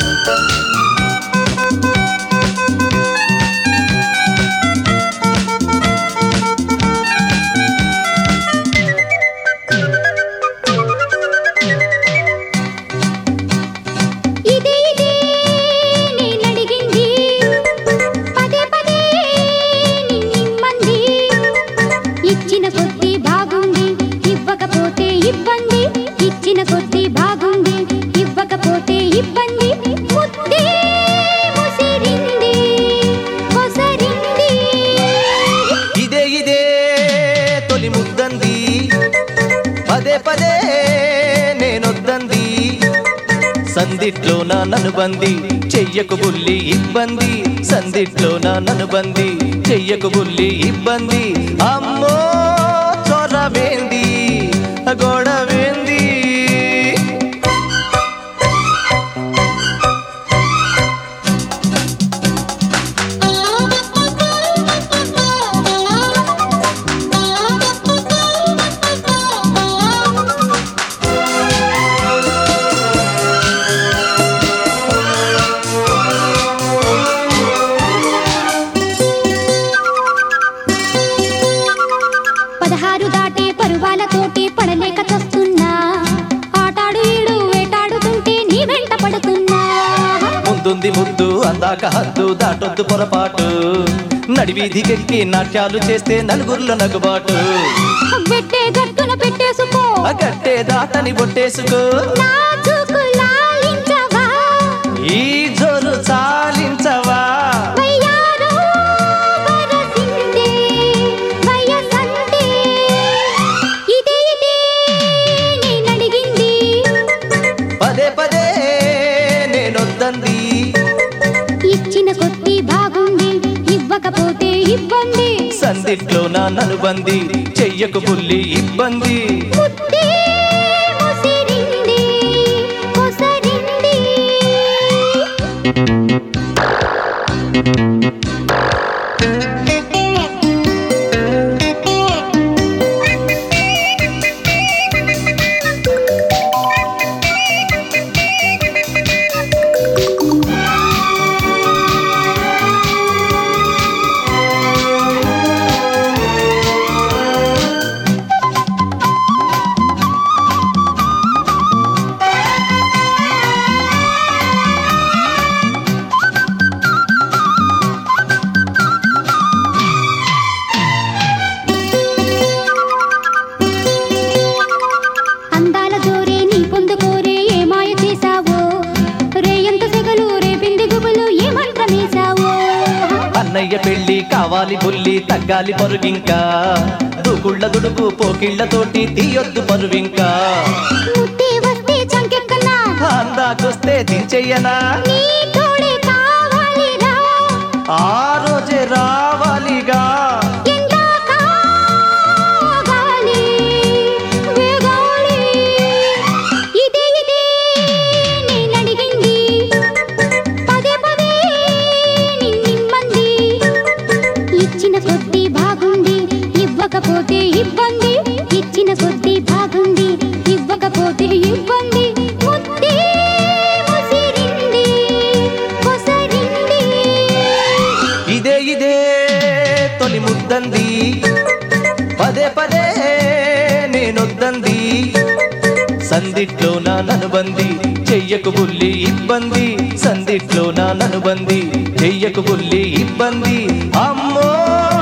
ఇదే ఇదే నేనడిగింది పదే పదే నిన్నిమ్మంది ఇచ్చిన కొద్దీ బాగుంది ఇవ్వకపోతే ఇబ్బంది ఇచ్చిన కొద్దీ బాగుంది ఇవ్వకపోతే ఇబ్బంది ముద్దే ముసిరింది కొసరింది ఇదే ఇదే తొలి ముద్దంది పదే పదే నేనొద్దంది సందిట్లో నా ననుబంది చెయ్యకు బుల్లి ఇబ్బంది సందిట్లో నా ననుబంది చెయ్యకు బుల్లి ఇబ్బంది అమ్మో చొరవేంది గొడవేంది పదహారు దాటే పరువాలతోటి పడలేక చస్తున్నా ఆటాడు ఈడు వేటాడుతుంటే నీ వెంట పడుతున్నా ముందుంది ముద్దు అందాక హద్దు దాటొద్దు పొరపాటు నడివీధికెక్కి నాట్యాలు చేస్తే నలుగురిలో నగుబాటు పెట్టే గట్టున పెట్టేసుకో ఆ గట్టే దాటని బొట్టేసుకో నాజూకు లాలించవా ఈ జోరు చాలించవా వయ్యారో వరసిందే వయసందే ఇదే ఇదే నేనడిగింది పదే పదే నేనొద్దంది ఇచ్చిన కొద్దీ బాగుంది ఇవ్వకపోతే ఇబ్బంది సందిట్లో నా ననుబంది చెయ్యకు బుల్లి ఇబ్బంది ముద్దే ముసిరింది కొసరింది అందాల జోరే నీ పొందుకోరే ఏ మాయ చేశావో రేయంత సెగలు రేపింది గుబులు ఏ మంత్రమేశావో అన్నయ్య పెళ్లి కావాలి బుల్లి తగ్గాలి పరుగింకా దూకుళ్ళ దుడుకు పోకిళ్ళతోటి తీయొద్దు పరువింకా ముద్దే వస్తే చంకెక్కనా అందాకొస్తే దించెయ్యనా నీ తోడే కావాలిరా ఆ రోజే రావాలిగా ఎందాక ఆగాలి, వేగాలి. ఇదే ఇదే నేనడిగింది. పదే పదే నిన్నిమ్మంది. ఇచ్చిన కొద్దీ బాగుంది ఇవ్వకపోతే ఇబ్బంది ఇచ్చిన కొద్దీ బాగుంది ఇవ్వకపోతే ఇబ్బంది ముద్దే ముసిరింది కొసరింది ఇదే ఇదే తొలి ముద్దంది పదే పదే నేనొద్దంది సందిట్లో నా ననుబంది చెయ్యకు బుల్లి ఇబ్బంది సందిట్లో నా ననుబంది చెయ్యకు బుల్లి ఇబ్బంది అమ్మో